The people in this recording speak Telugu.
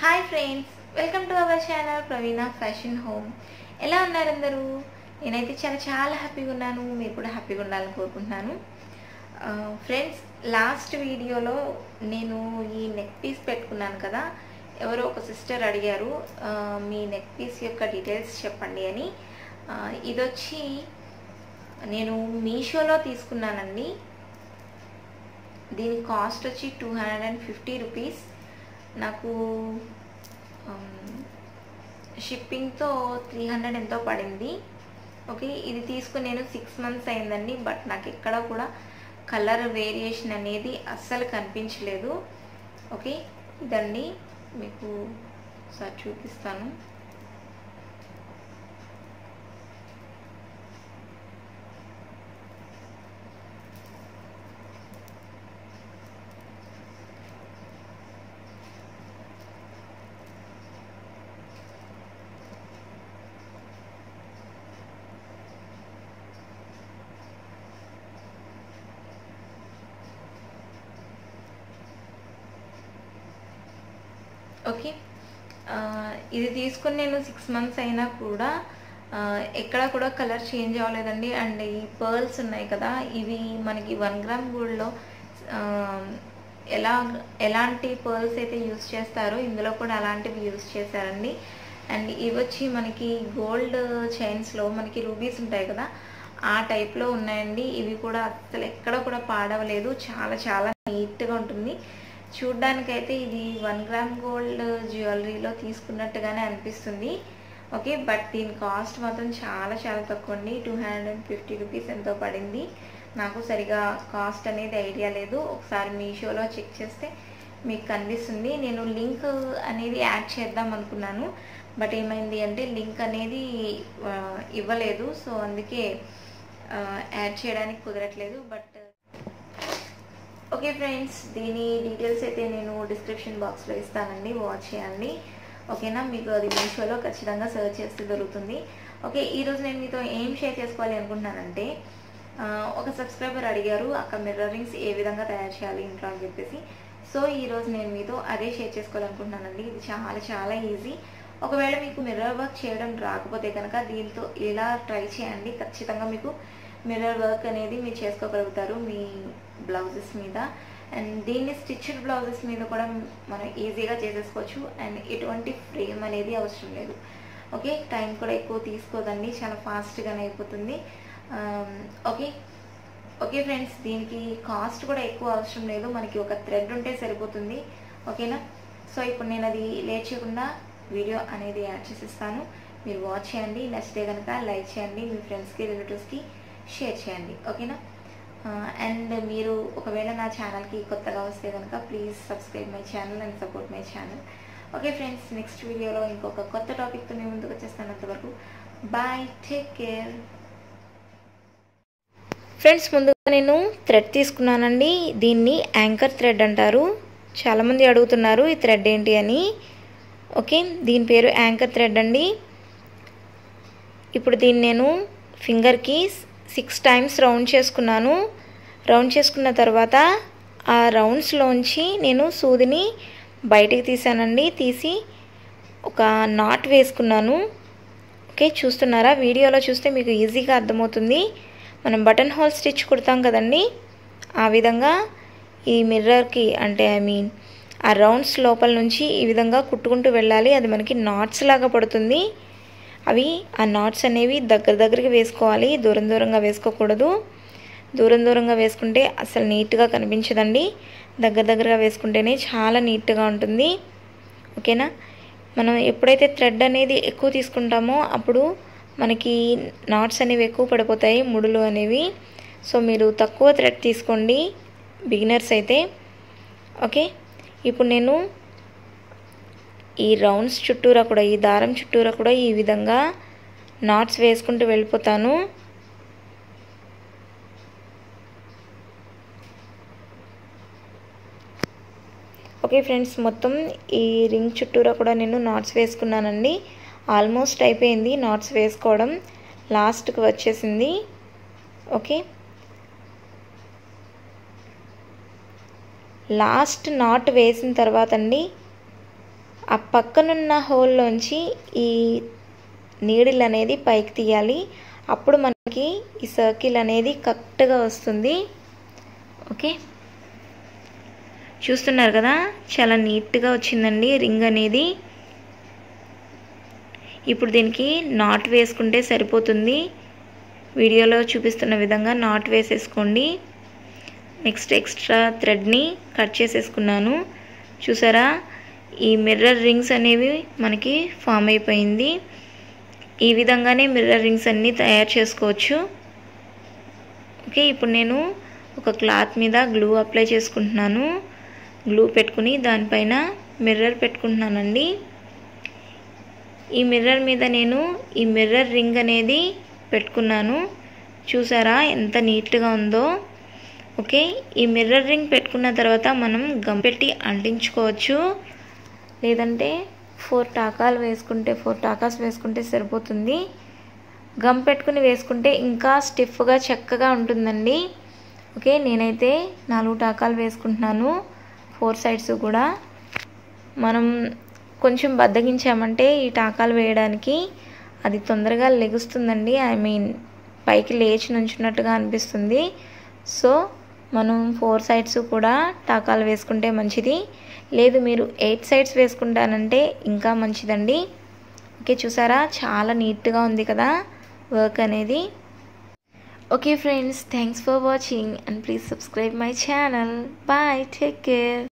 hi friends welcome to our channel Praveena fashion home ఎలా ఉన్నారు అందరూ నేనైతే చాలా చాలా హ్యాపీగా ఉన్నాను మీరు కూడా హ్యాపీగా ఉండాలని కోరుకుంటున్నాను ఫ్రెండ్స్ లాస్ట్ వీడియోలో నేను ఈ నెక్ పీస్ పెట్టుకున్నాను కదా ఎవరో ఒక సిస్టర్ అడిగారు ఆ, మీ నెక్ పీస్ యొక్క డీటెయిల్స్ చెప్పండి అని ఆ, ఇదొచ్చి నేను మీషోలో తీసుకున్నానండి దీని కాస్ట్ వచ్చి two hundred and fifty rupees నాకు షిప్పింగ్తో త్రీ హండ్రెడ్ ఎంతో పడింది ఓకే ఇది తీసుకుని నేను సిక్స్ మంత్స్ అయిందండి బట్ నాకు ఎక్కడ కూడా కలర్ వేరియేషన్ అనేది అస్సలు కనిపించలేదు ఓకే ఇదండి మీకు ఒకసారి చూపిస్తాను ఓకే ఆ, ఇది తీసుకుని నేను సిక్స్ మంత్స్ అయినా కూడా ఆ, ఎక్కడ కూడా కలర్ చేంజ్ అవ్వలేదండి అండ్ ఈ పర్ల్స్ ఉన్నాయి కదా ఇవి మనకి వన్ గ్రామ్ గోల్డ్లో ఎలా ఎలాంటి పర్ల్స్ అయితే యూస్ చేస్తారో ఇందులో కూడా అలాంటివి యూస్ చేశారండి అండ్ ఇవి వచ్చి మనకి గోల్డ్ చైన్స్లో మనకి రూబీస్ ఉంటాయి కదా ఆ టైప్లో ఉన్నాయండి ఇవి కూడా అసలు ఎక్కడ కూడా పాడవలేదు చాలా చాలా నీట్గా ఉంటుంది చూడ్డానికైతే ఇది వన్ గ్రామ్ గోల్డ్ జ్యువెలరీలో తీసుకున్నట్టుగానే అనిపిస్తుంది ఓకే బట్ దీని కాస్ట్ మాత్రం చాలా చాలా తక్కువ అండి two hundred and fifty rupees ఎంతో పడింది నాకు సరిగా కాస్ట్ అనేది ఐడియా లేదు ఒకసారి మీషోలో చెక్ చేస్తే మీకు కనిపిస్తుంది నేను లింక్ అనేది యాడ్ చేద్దాం అనుకున్నాను బట్ ఏమైంది అంటే లింక్ అనేది ఆ, ఇవ్వలేదు సో అందుకే ఆ, యాడ్ చేయడానికి కుదరట్లేదు బట్ ఓకే ఫ్రెండ్స్ దీని డీటెయిల్స్ అయితే నేను డిస్క్రిప్షన్ బాక్స్లో ఇస్తానండి వాచ్ చేయండి ఓకేనా మీకు అది మీషోలో ఖచ్చితంగా సెర్చ్ చేస్తే దొరుకుతుంది ఓకే ఈరోజు నేను మీతో ఏం షేర్ చేసుకోవాలి అనుకుంటున్నానంటే ఆ, ఒక సబ్స్క్రైబర్ అడిగారు అక్క మిర్రర్ రింగ్స్ ఏ విధంగా తయారు చేయాలి ఇంట్లో అని చెప్పేసి సో ఈరోజు నేను మీతో అదే షేర్ చేసుకోవాలనుకుంటున్నానండి ఇది చాలా చాలా ఈజీ ఒకవేళ మీకు మిర్రర్ వర్క్ చేయడం రాకపోతే కనుక దీంతో ఇలా ట్రై చేయండి ఖచ్చితంగా మీకు మిర్రర్ వర్క్ అనేది మీరు చేసుకోగలుగుతారు మీ బ్లౌజెస్ మీద అండ్ దీన్ని స్టిచ్డ్ బ్లౌజెస్ మీద కూడా మనం ఈజీగా చేసేసుకోవచ్చు అండ్ ఎటువంటి ఫ్రేమ్ అనేది అవసరం లేదు ఓకే టైం కూడా ఎక్కువ తీసుకోదండి చాలా ఫాస్ట్గానే అయిపోతుంది ఆమ్, ఓకే ఓకే ఫ్రెండ్స్ దీనికి కాస్ట్ కూడా ఎక్కువ అవసరం లేదు మనకి ఒక థ్రెడ్ ఉంటే సరిపోతుంది ఓకేనా సో ఇప్పుడు నేను అది లేట్ చేయకుండా వీడియో అనేది యాడ్ చేసిస్తాను మీరు వాచ్ చేయండి నచ్చితే కనుక లైక్ చేయండి మీ ఫ్రెండ్స్కి రిలేటివ్స్కి షేర్ చేయండి ఓకేనా అండ్ మీరు ఒకవేళ నా ఛానల్కి కొత్తగా వస్తే కనుక please subscribe my channel and support my channel okay friends next వీడియోలో ఇంకొక కొత్త టాపిక్తో నేను ముందుకు వచ్చేస్తాను అంతవరకు బాయ్ టేక్ కేర్ ఫ్రెండ్స్ ముందుగా నేను థ్రెడ్ తీసుకున్నానండి దీన్ని యాంకర్ థ్రెడ్ అంటారు చాలామంది అడుగుతున్నారు ఈ థ్రెడ్ ఏంటి అని ఓకే దీని పేరు యాంకర్ థ్రెడ్ అండి ఇప్పుడు దీన్ని నేను ఫింగర్కి సిక్స్ టైమ్స్ రౌండ్ చేసుకున్నాను రౌండ్ చేసుకున్న తర్వాత ఆ రౌండ్స్లోంచి నేను సూదిని బయటికి తీసానండి తీసి ఒక నాట్ వేసుకున్నాను ఓకే చూస్తున్నారా వీడియోలో చూస్తే మీకు ఈజీగా అర్థమవుతుంది మనం బటన్ హోల్ స్టిచ్ కుడతాం కదండి ఆ విధంగా ఈ మిర్రర్కి అంటే ఐ మీన్ ఆ రౌండ్స్ లోపల నుంచి ఈ విధంగా కుట్టుకుంటూ వెళ్ళాలి అది మనకి నాట్స్ లాగా పడుతుంది అవి ఆ నాట్స్ అనేవి దగ్గర దగ్గరికి వేసుకోవాలి దూరం దూరంగా వేసుకోకూడదు దూరం దూరంగా వేసుకుంటే అసలు నీట్గా కనిపించదండి దగ్గర దగ్గరగా వేసుకుంటేనే చాలా నీట్గా ఉంటుంది ఓకేనా మనం ఎప్పుడైతే థ్రెడ్ అనేది ఎక్కువ తీసుకుంటామో అప్పుడు మనకి నాట్స్ అనేవి ఎక్కువ పడిపోతాయి ముడులు అనేవి సో మీరు తక్కువ థ్రెడ్ తీసుకోండి బిగినర్స్ అయితే ఓకే ఇప్పుడు నేను ఈ రౌండ్స్ చుట్టూరా కూడా ఈ దారం చుట్టూరా కూడా ఈ విధంగా నాట్స్ వేసుకుంటూ వెళ్ళిపోతాను ఓకే ఫ్రెండ్స్ మొత్తం ఈ రింగ్ చుట్టూరా కూడా నేను నాట్స్ వేసుకున్నానండి ఆల్మోస్ట్ అయిపోయింది నాట్స్ వేసుకోవడం లాస్ట్కి వచ్చేసింది ఓకే లాస్ట్ నాట్ వేసిన తర్వాత అండి ఆ పక్కనున్న హోల్లోంచి ఈ నీడిల్ అనేది పైకి తీయాలి అప్పుడు మనకి ఈ సర్కిల్ అనేది కరెక్ట్గా వస్తుంది ఓకే చూస్తున్నారు కదా చాలా నీట్గా వచ్చిందండి రింగ్ అనేది ఇప్పుడు దీనికి నాట్ వేసుకుంటే సరిపోతుంది వీడియోలో చూపిస్తున్న విధంగా నాట్ వేసేసుకోండి నెక్స్ట్ ఎక్స్ట్రా థ్రెడ్ని కట్ చేసేసుకున్నాను చూసారా ఈ మిర్రర్ రింగ్స్ అనేవి మనకి ఫామ్ అయిపోయింది ఈ విధంగానే మిర్రర్ రింగ్స్ అన్నీ తయారు చేసుకోవచ్చు ఓకే ఇప్పుడు నేను ఒక క్లాత్ మీద గ్లూ అప్లై చేసుకుంటున్నాను గ్లూ పెట్టుకుని దానిపైన మిర్రర్ పెట్టుకుంటున్నానండి ఈ మిర్రర్ మీద నేను ఈ మిర్రర్ రింగ్ అనేది పెట్టుకున్నాను చూసారా ఎంత నీట్గా ఉందో ఓకే ఈ మిర్రర్ రింగ్ పెట్టుకున్న తర్వాత మనం గమ్ పెట్టి అంటించుకోవచ్చు లేదంటే ఫోర్ టాకాలు వేసుకుంటే ఫోర్ టాకాస్ వేసుకుంటే సరిపోతుంది గమ్ పెట్టుకుని వేసుకుంటే ఇంకా స్టిఫ్గా చక్కగా ఉంటుందండి ఓకే నేనైతే నాలుగు టాకాలు వేసుకుంటున్నాను ఫోర్ సైడ్స్ కూడా మనం కొంచెం బద్దగించామంటే ఈ టాకాలు వేయడానికి అది తొందరగా లెగుస్తుందండి ఐ మీన్ పైకి లేచి నుంచున్నట్టుగా అనిపిస్తుంది సో మనం ఫోర్ సైడ్స్ కూడా టాకాలు వేసుకుంటే మంచిది లేదు మీరు ఎయిట్ సైడ్స్ వేసుకుంటానంటే ఇంకా మంచిదండి ఓకే చూసారా చాలా నీట్గా ఉంది కదా వర్క్ అనేది okay friends thanks for watching and please subscribe my channel bye take care